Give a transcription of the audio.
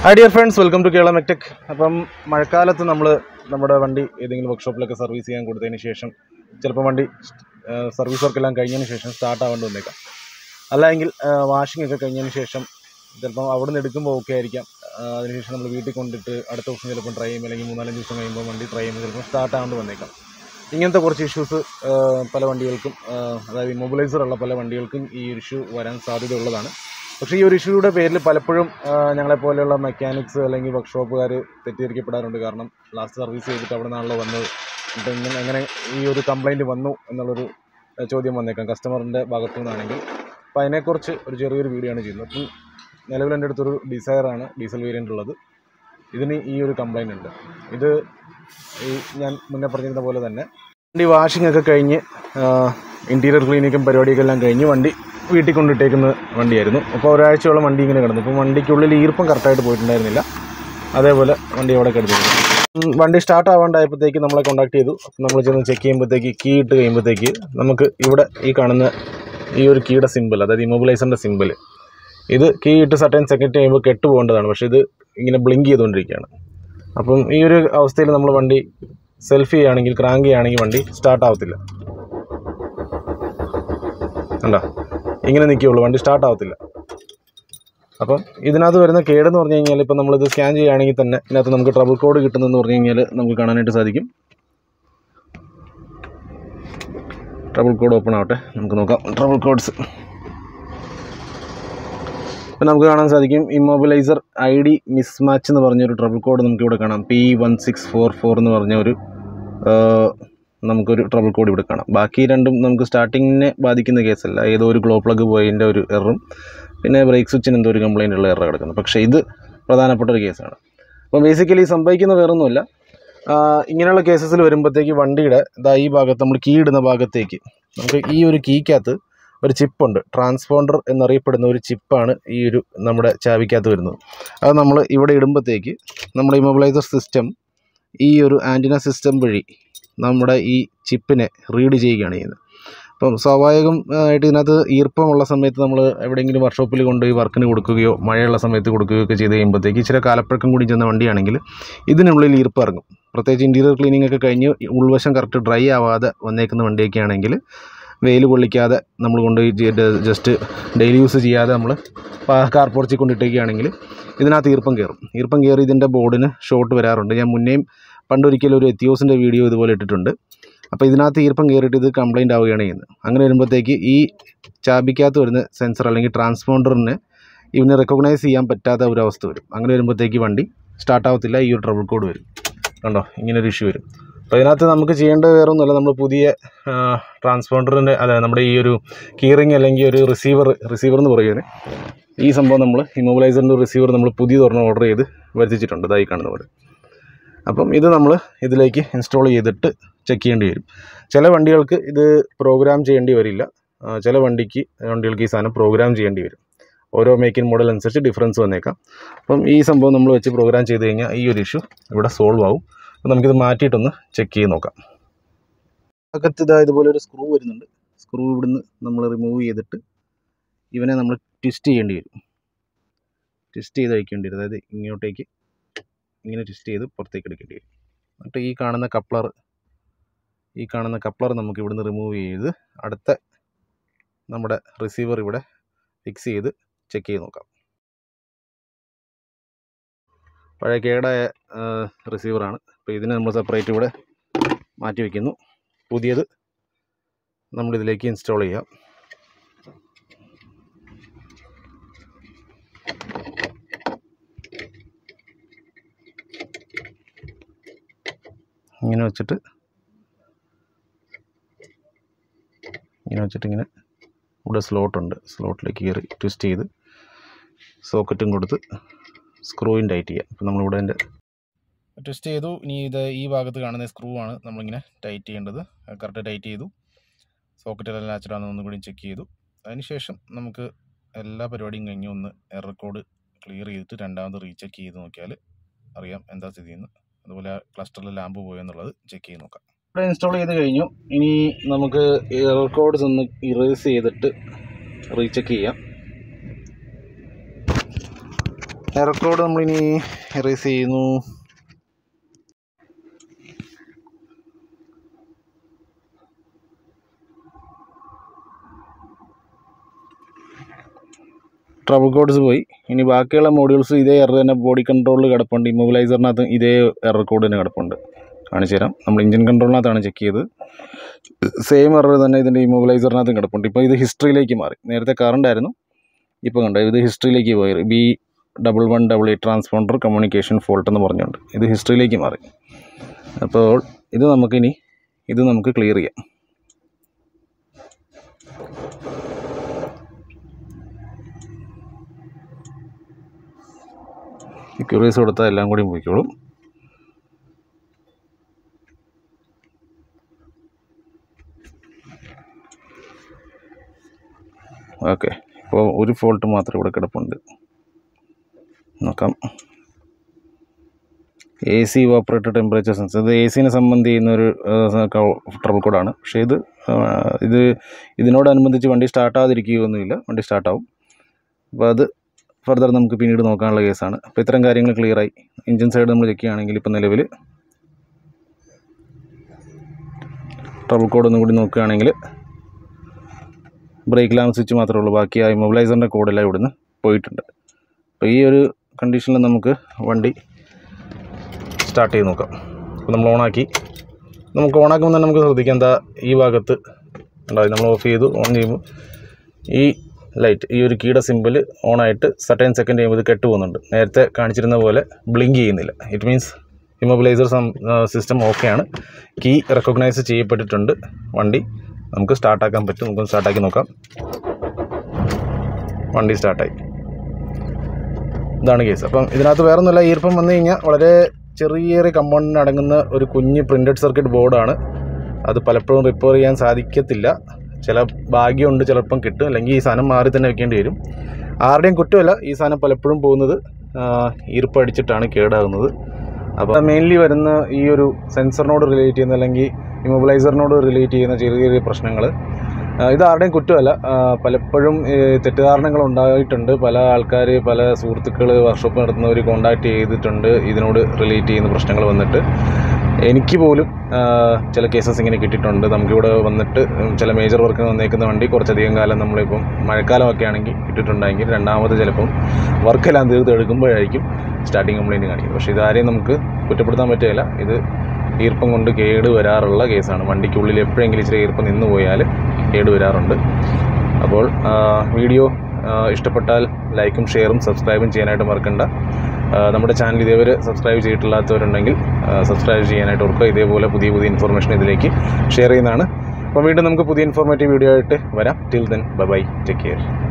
hi dear friends welcome to Kerala മെക്ടെക് അപ്പം മഴക്കാലത്ത് നമ്മൾ നമ്മുടെ വണ്ടി ഏതെങ്കിലും വർക്ക്ഷോപ്പിലൊക്കെ സർവീസ് ചെയ്യാൻ കൊടുത്തതിന് ശേഷം ചിലപ്പോൾ വണ്ടി സർവീസ് വർക്കെല്ലാം കഴിഞ്ഞതിന് ശേഷം സ്റ്റാർട്ട് ആവേണ്ടി വന്നേക്കാം അല്ലെങ്കിൽ വാഷിംഗ് ഒക്കെ കഴിഞ്ഞതിന് ശേഷം ചിലപ്പോൾ അവിടെ നിന്ന് എടുക്കുമ്പോൾ ഓക്കെ ആയിരിക്കാം ആ, അതിനുശേഷം നമ്മൾ വീട്ടിൽ കൊണ്ടിട്ട് അടുത്ത ദിവസം ചിലപ്പോൾ ട്രൈ ചെയ്യും അല്ലെങ്കിൽ മൂന്നാലഞ്ച് ദിവസം കഴിയുമ്പോൾ വണ്ടി ട്രൈ ചെയ്യുമ്പോൾ ചിലപ്പോൾ സ്റ്റാർട്ട് ആവേണ്ടി വന്നേക്കാം ഇങ്ങനത്തെ കുറച്ച് ഇഷ്യൂസ് പല വണ്ടികൾക്കും ആ, അതായത് ഇമ്മൊബിലൈസർ ഉള്ള പല വണ്ടികൾക്കും ഈ ഇഷ്യൂ വരാൻ സാധ്യത ഉള്ളതാണ് പക്ഷേ ഈ ഒരു ഇഷ്യൂയുടെ പേരിൽ പലപ്പോഴും ആ, ഞങ്ങളെപ്പോലെയുള്ള മെക്കാനിക്സ് അല്ലെങ്കിൽ വർക്ക്ഷോപ്പുകാർ തെറ്റിദ്ധരിക്കപ്പെടാറുണ്ട് കാരണം ലാസ്റ്റ് സർവീസ് ചെയ്തിട്ട് അവിടെ നിന്നാണല്ലോ വന്നത് എന്നിട്ട് ഇങ്ങനെ എങ്ങനെ ഈ ഒരു കംപ്ലൈൻറ്റ് വന്നു എന്നുള്ളൊരു ആ, ചോദ്യം വന്നേക്കാം കസ്റ്റമറിൻ്റെ ഭാഗത്തു നിന്നാണെങ്കിൽ അപ്പോൾ അതിനെക്കുറിച്ച് ഒരു ചെറിയൊരു വീഡിയോ ആണ് ചെയ്യുന്നത് അപ്പം നിലവിൽ എൻ്റെ അടുത്തൊരു ഡിസയറാണ് ഡീസൽ വേരിയൻ്റ് ഉള്ളത് ഇതിന് ഈ ഒരു കംപ്ലൈൻറ്റ് ഉണ്ട് ഇത് ഈ ഞാൻ മുന്നേ പറഞ്ഞിരുന്ന പോലെ തന്നെ വണ്ടി വാഷിംഗ് ഒക്കെ കഴിഞ്ഞ് ഇൻറ്റീരിയർ ക്ലീനിക്കും പരിപാടിയൊക്കെ എല്ലാം കഴിഞ്ഞ് വണ്ടി വീട്ടിൽ കൊണ്ടിട്ടേക്കുന്ന വണ്ടിയായിരുന്നു അപ്പോൾ ഒരാഴ്ചയോളം വണ്ടി ഇങ്ങനെ കിടന്നു ഇപ്പോൾ വണ്ടിക്കുള്ളിൽ ഈർപ്പം കറക്റ്റായിട്ട് പോയിട്ടുണ്ടായിരുന്നില്ല അതേപോലെ വണ്ടി അവിടെ കിടന്നിരുന്നു ഉം, വണ്ടി സ്റ്റാർട്ട് ആവാണ്ടായപ്പോഴത്തേക്ക് നമ്മളെ കോൺടാക്ട് ചെയ്തു അപ്പോൾ നമ്മൾ ചെന്ന് ചെക്ക് ചെയ്യുമ്പോഴത്തേക്ക് കീ ഇട്ട് കഴിയുമ്പോഴത്തേക്ക് നമുക്ക് ഇവിടെ ഈ കാണുന്ന ഈ ഒരു കീയുടെ സിമ്പിൾ അതായത് ഇമൊബിലൈസറിൻ്റെ സിമ്പിൾ ഇത് കീ ഇട്ട് സർട്ടൻ സെക്കൻഡ് കഴിയുമ്പോൾ കെട്ട് പോകേണ്ടതാണ് പക്ഷേ ഇത് ഇങ്ങനെ ബ്ലിങ്ക് ചെയ്തുകൊണ്ടിരിക്കുകയാണ് അപ്പം ഈ ഒരു അവസ്ഥയിൽ നമ്മൾ വണ്ടി സെൽഫ് ചെയ്യുകയാണെങ്കിൽ ക്രാങ്ക് ചെയ്യുകയാണെങ്കിൽ വണ്ടി സ്റ്റാർട്ട് ആവത്തില്ല കണ്ടോ ഇങ്ങനെ നിൽക്കുകയുള്ളൂ വണ്ടി സ്റ്റാർട്ട് ആവത്തില്ല അപ്പം ഇതിനകത്ത് വരുന്ന കേടെന്ന് പറഞ്ഞു കഴിഞ്ഞാൽ ഇപ്പം നമ്മളിത് സ്കാൻ ചെയ്യുകയാണെങ്കിൽ തന്നെ ഇതിനകത്ത് നമുക്ക് ട്രബിൾ കോഡ് കിട്ടുന്നതെന്ന് പറഞ്ഞു കഴിഞ്ഞാൽ നമുക്ക് കാണാനായിട്ട് സാധിക്കും ട്രബിൾ കോഡ് ഓപ്പൺ ആവട്ടെ നമുക്ക് നോക്കാം ട്രബിൾ കോഡ്സ് ഇപ്പം നമുക്ക് കാണാൻ സാധിക്കും immobiliser I D mismatch എന്ന് പറഞ്ഞൊരു ട്രബിൾ കോഡ് നമുക്ക് ഇവിടെ കാണാം P one six four four എന്ന് പറഞ്ഞ ഒരു ആ, നമുക്കൊരു ട്രബിൾ കോഡ് ഇവിടെ കാണാം ബാക്കി രണ്ടും നമുക്ക് സ്റ്റാർട്ടിങ്ങിനെ ബാധിക്കുന്ന കേസല്ല ഏതോ ഒരു ഗ്ലോ പ്ലഗ് പോയതിൻ്റെ ഒരു എററും പിന്നെ ബ്രേക്ക് സ്വിച്ചിന് എന്തോ ഒരു കംപ്ലൈൻ്റ് ഉള്ള എറർ കിടക്കുന്നു പക്ഷേ ഇത് പ്രധാനപ്പെട്ട ഒരു കേസാണ് അപ്പോൾ ബേസിക്കലി സംഭവിക്കുന്ന വേറൊന്നുമല്ല ആ, ഇങ്ങനെയുള്ള കേസസിൽ വരുമ്പോഴത്തേക്ക് വണ്ടിയുടെ ഇതാ ഈ ഭാഗത്ത് നമ്മൾ കീ ഇടുന്ന ഭാഗത്തേക്ക് നമുക്ക് ഈ ഒരു കീക്കകത്ത് ഒരു ചിപ്പുണ്ട് ട്രാൻസ്പോണ്ടർ എന്നറിയപ്പെടുന്ന ഒരു ചിപ്പാണ് ഈ ഒരു നമ്മുടെ ചാവിക്കകത്ത് വരുന്നത് അത് നമ്മൾ ഇവിടെ ഇടുമ്പോഴത്തേക്ക് നമ്മുടെ ഇമൊബിലൈസർ സിസ്റ്റം ഈ ഒരു ആൻറ്റിന സിസ്റ്റം വഴി നമ്മുടെ ഈ ചിപ്പിനെ റീഡ് ചെയ്യുകയാണ് ചെയ്യുന്നത് അപ്പം സ്വാഭാവികം ആയിട്ട് ഇതിനകത്ത് ഈർപ്പമുള്ള സമയത്ത് നമ്മൾ എവിടെയെങ്കിലും വർക്ക്ഷോപ്പിൽ കൊണ്ടുപോയി വർക്കിന് കൊടുക്കുകയോ മഴയുള്ള സമയത്ത് കൊടുക്കുകയോ ഒക്കെ ചെയ്ത് കഴിയുമ്പോഴത്തേക്ക് ഇച്ചിരി കാലപ്പഴക്കം കൂടി ചെന്ന വണ്ടിയാണെങ്കിൽ ഇതിനുള്ളിൽ ഈർപ്പം ഇറങ്ങും പ്രത്യേകിച്ച് ഇൻറ്റീരിയർ ക്ലീനിങ് ഒക്കെ കഴിഞ്ഞ് ഉൾവശം കറക്റ്റ് ഡ്രൈ ആവാതെ വന്നേക്കുന്ന വണ്ടിയൊക്കെ ആണെങ്കിൽ വെയിൽ കൊള്ളിക്കാതെ നമ്മൾ കൊണ്ടുപോയി ജസ്റ്റ് ഡെയിലി യൂസ് ചെയ്യാതെ നമ്മൾ കാർ പോർച്ചിൽ കൊണ്ടിട്ടേക്കുകയാണെങ്കിൽ ഇതിനകത്ത് ഈർപ്പം കയറും ഈർപ്പം കയറി ഇതിൻ്റെ ബോർഡിന് ഷോട്ട് വരാറുണ്ട് ഞാൻ മുന്നേയും പണ്ടൊരിക്കലും ഒരു എത്തിയോസിൻ്റെ വീഡിയോ ഇതുപോലെ ഇട്ടിട്ടുണ്ട് അപ്പോൾ ഇതിനകത്ത് ഈർപ്പം കയറിയിട്ട് ഇത് കംപ്ലൈൻ്റ് ആവുകയാണ് ചെയ്യുന്നത് അങ്ങനെ വരുമ്പോഴത്തേക്ക് ഈ ചാബിക്കകത്ത് വരുന്ന സെൻസർ അല്ലെങ്കിൽ ട്രാൻസ്പോണ്ടറിന് ഇവന് റെക്കഗ്നൈസ് ചെയ്യാൻ പറ്റാത്ത ഒരു അവസ്ഥ വരും അങ്ങനെ വരുമ്പോഴത്തേക്ക് വണ്ടി സ്റ്റാർട്ട് ആവത്തില്ല ഈ ഒരു ട്രബിൾ കോഡ് വരും കണ്ടോ ഇങ്ങനെ ഒരു ഇഷ്യൂ വരും അപ്പോൾ ഇതിനകത്ത് നമുക്ക് ചെയ്യേണ്ടത് വേറെ ഒന്നുമല്ല നമ്മൾ പുതിയ ട്രാൻസ്പോണ്ടറിൻ്റെ അല്ല നമ്മുടെ ഈ ഒരു കീറിങ് അല്ലെങ്കിൽ ഒരു റിസീവർ റിസീവർ എന്ന് പറയുന്നത് ഈ സംഭവം നമ്മൾ ഇമൊബിലൈസറിൻ്റെ റിസീവർ നമ്മൾ പുതിയതൊരെണ്ണം ഓർഡർ ചെയ്ത് വരുത്തിച്ചിട്ടുണ്ട് ഇതായി കാണുന്ന പോലെ അപ്പം ഇത് നമ്മൾ ഇതിലേക്ക് ഇൻസ്റ്റാൾ ചെയ്തിട്ട് ചെക്ക് ചെയ്യേണ്ടി വരും ചില വണ്ടികൾക്ക് ഇത് പ്രോഗ്രാം ചെയ്യേണ്ടി വരില്ല ആ, ചില വണ്ടിക്ക് വണ്ടികൾക്ക് ഈ സാധനം പ്രോഗ്രാം ചെയ്യേണ്ടി വരും ഓരോ മേക്കിൻ മോഡൽ അനുസരിച്ച് ഡിഫറൻസ് വന്നേക്കാം അപ്പം ഈ സംഭവം നമ്മൾ വെച്ച് പ്രോഗ്രാം ചെയ്ത് കഴിഞ്ഞാൽ ഈ ഒരു ഇഷ്യൂ ഇവിടെ സോൾവ് ആവും അപ്പം നമുക്കിത് മാറ്റിയിട്ടൊന്ന് ചെക്ക് ചെയ്ത് നോക്കാം അകത്ത് ഇതാ ഇതുപോലെ ഒരു സ്ക്രൂ വരുന്നുണ്ട് സ്ക്രൂ ഇവിടുന്ന് നമ്മൾ റിമൂവ് ചെയ്തിട്ട് ഇവനെ നമ്മൾ ട്വിസ്റ്റ് ചെയ്യേണ്ടി വരും ട്വിസ്റ്റ് ചെയ്ത് വയ്ക്കേണ്ടി വരും അതായത് ഇങ്ങോട്ടേക്ക് ഇങ്ങനെ ട്വിസ്റ്റ് ചെയ്ത് പുറത്തേക്ക് എടുക്കേണ്ടി വരും എന്നിട്ട് ഈ കാണുന്ന കപ്ലർ ഈ കാണുന്ന കപ്ലർ നമുക്ക് ഇവിടുന്ന് റിമൂവ് ചെയ്ത് അടുത്ത നമ്മുടെ റിസീവർ ഇവിടെ ഫിക്സ് ചെയ്ത് ചെക്ക് ചെയ്ത് നോക്കാം പഴയ കേടായ റിസീവറാണ് അപ്പോൾ ഇതിനെ നമ്മൾ സെപ്പറേറ്റ് ഇവിടെ മാറ്റി വയ്ക്കുന്നു പുതിയത് നമ്മളിതിലേക്ക് ഇൻസ്റ്റാൾ ചെയ്യാം ഇങ്ങനെ വെച്ചിട്ട് ഇങ്ങനെ വെച്ചിട്ട് ഇങ്ങനെ ഇവിടെ സ്ലോട്ടുണ്ട് സ്ലോട്ടിലേക്ക് കയറി ട്വിസ്റ്റ് ചെയ്ത് സോക്കറ്റും കൊടുത്ത് സ്ക്രൂയും ടൈറ്റ് ചെയ്യാം അപ്പം നമ്മളിവിടെ എൻ്റെ ട്വിസ്റ്റ് ചെയ്തു ഇനി ഇത് ഈ ഭാഗത്ത് കാണുന്ന സ്ക്രൂ ആണ് നമ്മളിങ്ങനെ ടൈറ്റ് ചെയ്യേണ്ടത് കറക്റ്റ് ടൈറ്റ് ചെയ്തു സോക്കറ്റെല്ലാം ലാച്ചഡാണെന്ന് ഒന്നും കൂടി ചെക്ക് ചെയ്തു അതിനുശേഷം നമുക്ക് എല്ലാ പരിപാടിയും കഴിഞ്ഞ് ഒന്ന് എറർ കോഡ് ക്ലിയർ ചെയ്തിട്ട് രണ്ടാമത് റീചെക്ക് ചെയ്ത് നോക്കിയാൽ അറിയാം എന്താ സ്ഥിതിയെന്ന് അതുപോലെ ക്ലസ്റ്ററിൽ ലാമ്പ് പോയെന്നുള്ളത് ചെക്ക് ചെയ്ത് നോക്കാം ഇവിടെ ഇൻസ്റ്റാൾ ചെയ്ത് കഴിഞ്ഞു ഇനി നമുക്ക് എറർ കോഡ്സ് ഒന്ന് ഇറേസ് ചെയ്തിട്ട് റീചെക്ക് ചെയ്യാം എറർ കോഡ് നമ്മളിനി എറേസ് ചെയ്യുന്നു ട്രബിൾ കോഡ്സ് പോയി ഇനി ബാക്കിയുള്ള മോഡ്യൂൾസ് ഇതേ എറർ തന്നെ ബോഡി കൺട്രോളിൽ കിടപ്പുണ്ട് ഇമ്മൊബിലൈസറിനകത്ത് ഇതേ എറർ കോഡ് തന്നെ കിടപ്പുണ്ട് കാണിച്ചു തരാം നമ്മൾ എഞ്ചിൻ കൺട്രോളിനകത്താണ് ചെക്ക് ചെയ്തത് സെയിം എറർ തന്നെ ഇതിൻ്റെ ഇമ്മൊബിലൈസറിനകത്തും കിടപ്പുണ്ട് ഇപ്പോൾ ഇത് ഹിസ്റ്ററിയിലേക്ക് മാറി നേരത്തെ കറണ്ട് ആയിരുന്നു ഇപ്പോൾ കണ്ടോ ഇത് ഹിസ്റ്ററിയിലേക്ക് പോയി B double one double eight transponder communication fault എന്ന് പറഞ്ഞുകൊണ്ട് ഇത് ഹിസ്റ്ററിയിലേക്ക് മാറി അപ്പോൾ ഇത് നമുക്കിനി ഇത് നമുക്ക് ക്ലിയർ ചെയ്യാം ക്യൂറിയസ് കൊടുത്താൽ എല്ലാം കൂടി പോയിക്കോളും ഓക്കെ ഇപ്പോൾ ഒരു ഫോൾട്ട് മാത്രം ഇവിടെ കിടപ്പുണ്ട് നോക്കാം A C operator temperature sensor ഇത് എ സിനെ സംബന്ധി ചെയ്യുന്ന ഒരു ട്രബിൾ കോഡാണ് പക്ഷേ ഇത് ആ, ഇത് ഇതിനോടനുബന്ധിച്ച് വണ്ടി സ്റ്റാർട്ടാകാതിരിക്കുകയൊന്നുമില്ല വണ്ടി സ്റ്റാർട്ടാവും അപ്പോൾ അത് ഫർദർ നമുക്ക് പിന്നീട് നോക്കാനുള്ള കേസാണ് അപ്പോൾ ഇത്തരം കാര്യങ്ങൾ ക്ലിയറായി എഞ്ചിൻ സൈഡ് നമ്മൾ ചെക്ക് ചെയ്യുകയാണെങ്കിൽ ഇപ്പോൾ നിലവിൽ ട്രബിൾ കോഡ് ഒന്നും കൂടി നോക്കുകയാണെങ്കിൽ ബ്രേക്ക് ലാമ്പ് സ്വിച്ച് മാത്രമേ ഉള്ളൂ ബാക്കി ആ ഇമ്മൊബിലൈസറിൻ്റെ കോഡെല്ലാം ഇവിടുന്ന് പോയിട്ടുണ്ട് അപ്പോൾ ഈ ഒരു കണ്ടീഷനിൽ നമുക്ക് വണ്ടി സ്റ്റാർട്ട് ചെയ്ത് നോക്കാം അപ്പോൾ നമ്മൾ ഓണാക്കി നമുക്ക് ഓണാക്കുമ്പോൾ തന്നെ നമുക്ക് ശ്രദ്ധിക്കാം എന്താ ഈ ഭാഗത്ത് ഉണ്ടായി നമ്മൾ ഓഫ് ചെയ്തു ഓൺ ചെയ്യുമ്പോൾ ഈ ലൈറ്റ് ഈ ഒരു കീയുടെ സിമ്പിൾ ഓണായിട്ട് സർട്ടൈൻ സെക്കൻഡ് ചെയ്യുമ്പോൾ ഇത് കെട്ട് പോകുന്നുണ്ട് നേരത്തെ കാണിച്ചിരുന്ന പോലെ ബ്ലിങ്ക് ചെയ്യുന്നില്ല ഇറ്റ് മീൻസ് ഇമ്മൊബിലൈസർ സിസ്റ്റം ഓക്കെയാണ് കീ റെക്കഗ്നൈസ് ചെയ്യപ്പെട്ടിട്ടുണ്ട് വണ്ടി നമുക്ക് സ്റ്റാർട്ടാക്കാൻ പറ്റും നമുക്ക് സ്റ്റാർട്ടാക്കി നോക്കാം വണ്ടി സ്റ്റാർട്ടായി ഇതാണ് കേസ് അപ്പം ഇതിനകത്ത് വേറെ ഒന്നുമില്ല ഈർപ്പം വന്നു കഴിഞ്ഞാൽ വളരെ ചെറിയ ചെറിയ കമ്പോണൻ്റ് അടങ്ങുന്ന ഒരു കുഞ്ഞ് പ്രിൻറ്റഡ് സർക്യൂട്ട് ബോർഡാണ് അത് പലപ്പോഴും റിപ്പയർ ചെയ്യാൻ സാധിക്കത്തില്ല ചില ഭാഗ്യമുണ്ട് ചിലപ്പം കിട്ടും അല്ലെങ്കിൽ ഈ സാധനം മാറി തന്നെ വെക്കേണ്ടി വരും ആരുടെയും കുറ്റമല്ല ഈ സാധനം പലപ്പോഴും പോകുന്നത് ഈർപ്പം അടിച്ചിട്ടാണ് കേടാകുന്നത് അപ്പോൾ മെയിൻലി വരുന്ന ഈ ഒരു സെൻസറിനോട് റിലേറ്റ് ചെയ്യുന്ന അല്ലെങ്കിൽ ഇമ്മൊബിലൈസറിനോട് റിലേറ്റ് ചെയ്യുന്ന ചെറിയ ചെറിയ പ്രശ്നങ്ങൾ ഇത് ആരുടെയും കുറ്റമല്ല ആ, പലപ്പോഴും ഈ തെറ്റിദ്ധാരണകൾ ഉണ്ടായിട്ടുണ്ട് പല ആൾക്കാർ പല സുഹൃത്തുക്കൾ വർക്ക്ഷോപ്പ് നടത്തുന്നവർ കോണ്ടാക്ട് ചെയ്തിട്ടുണ്ട് ഇതിനോട് റിലേറ്റ് ചെയ്യുന്ന പ്രശ്നങ്ങൾ വന്നിട്ട് എനിക്ക് പോലും ആ, ചില കേസസ് ഇങ്ങനെ കിട്ടിയിട്ടുണ്ട് നമുക്കിവിടെ വന്നിട്ട് ചില മേജർ വർക്കിന് വന്നേക്കുന്ന വണ്ടി കുറച്ചധികം കാലം നമ്മളിപ്പം മഴക്കാലമൊക്കെ ആണെങ്കിൽ ഇട്ടിട്ടുണ്ടെങ്കിൽ രണ്ടാമത് ചിലപ്പം വർക്കെല്ലാം തീർത്ത് എടുക്കുമ്പോഴായിരിക്കും സ്റ്റാർട്ടിങ് കംപ്ലയിൻറ്റ് കാണിക്കുന്നത് പക്ഷേ ഇതാരെയും നമുക്ക് കുറ്റപ്പെടുത്താൻ പറ്റുകയില്ല ഇത് ഈർപ്പം കൊണ്ട് കേട് വരാറുള്ള കേസാണ് വണ്ടിക്കുള്ളിൽ എപ്പോഴെങ്കിലും ഇച്ചിരി ഈർപ്പം നിന്ന് പോയാൽ കേട് വരാറുണ്ട് അപ്പോൾ ആ, വീഡിയോ ആ, ഇഷ്ടപ്പെട്ടാൽ ലൈക്കും ഷെയറും സബ്സ്ക്രൈബും ചെയ്യാനായിട്ട് മറക്കണ്ട ആ, നമ്മുടെ ചാനൽ ഇതേവരെ സബ്സ്ക്രൈബ് ചെയ്തിട്ടില്ലാത്തവരുണ്ടെങ്കിൽ ആ, സബ്സ്ക്രൈബ് ചെയ്യാനായിട്ട് ഓർക്കുക ഇതേപോലെ പുതിയ പുതിയ ഇൻഫർമേഷൻ ഇതിലേക്ക് ഷെയർ ചെയ്യുന്നതാണ് അപ്പോൾ വീണ്ടും നമുക്ക് പുതിയ ഇൻഫോർമേറ്റീവ് വീഡിയോ ആയിട്ട് വരാം till then bye take care